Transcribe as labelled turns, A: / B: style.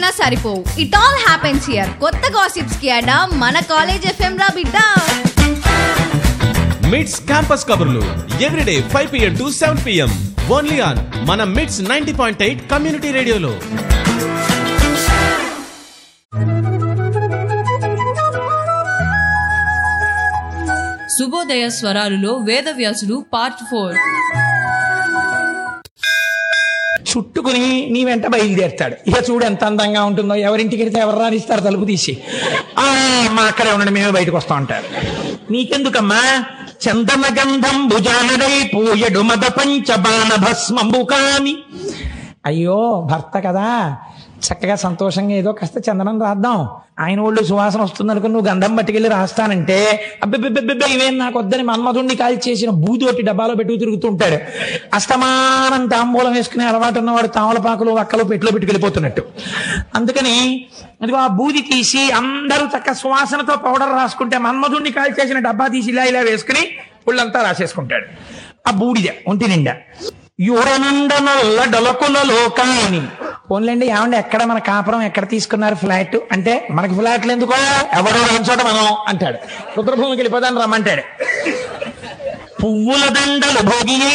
A: చెప్పినా సరిపోవు it all happens here కొత్త గాసిప్స్ కి అడా మన కాలేజ్ ఎఫ్ఎం రా బిడ్డ
B: మిడ్స్ క్యాంపస్ కబుర్లు everyday five PM to seven PM only on మన Mids ninety point eight community రేడియోలో
C: శుభోదయ స్వరాలులో వేదవ్యాసుడు పార్ట్ ఫోర్
D: చుట్టుకుని నీ వెంట బయలుదేరుతాడు ఇక చూడు ఎంత అందంగా ఉంటుందో ఎవరింటికి వెళ్తే ఎవరు రానిస్తారు తలుపు తీసి ఆ మా అక్కడే ఉండండి మేమే బయటకు వస్తా ఉంటారు నీకెందుకమ్మా చందన గంధం భుజానడై పూయడు మద పంచబాణ భస్మంబు కాని అయ్యో భర్త కదా చక్కగా సంతోషంగా ఏదో కాస్త చందనం రాద్దాం ఆయన వాళ్ళు సువాసన వస్తుంది అనుకుని నువ్వు గంధం పట్టుకెళ్ళి రాస్తానంటే అబ్బెబ్బెబ్బెబ్బె ఇవేం నాకు వద్దని మన్మధుణ్ణి కాల్ చేసిన బూదోటి డబ్బాలో పెట్టుకు తిరుగుతుంటాడు అస్తమానం తాంబూలం వేసుకునే అలవాటు ఉన్నవాడు తామలపాకులు వక్కలు పెట్టులో పెట్టుకెళ్ళిపోతున్నట్టు అందుకని అదిగో ఆ బూది తీసి అందరూ చక్క సువాసనతో పౌడర్ రాసుకుంటే మన్మధుణ్ణి కాల్ చేసిన డబ్బా తీసి ఇలా ఇలా వేసుకుని ఒళ్ళంతా రాసేసుకుంటాడు ఆ బూడిద ఒంటి నిండా యూరనందనొల్ల డొలకులలో కాని పోన్లేండి ఏమండి ఎక్కడ మన కాపురం ఎక్కడ తీసుకున్నారు ఫ్లాట్ అంటే మనకి ఫ్లాట్లు ఎందుకో ఎవడో రాని చోట మనం అంటాడు రుద్రభూమికి వెళ్ళిపోదాన్ని రమ్మంటాడు పువ్వుల దండలు భోగి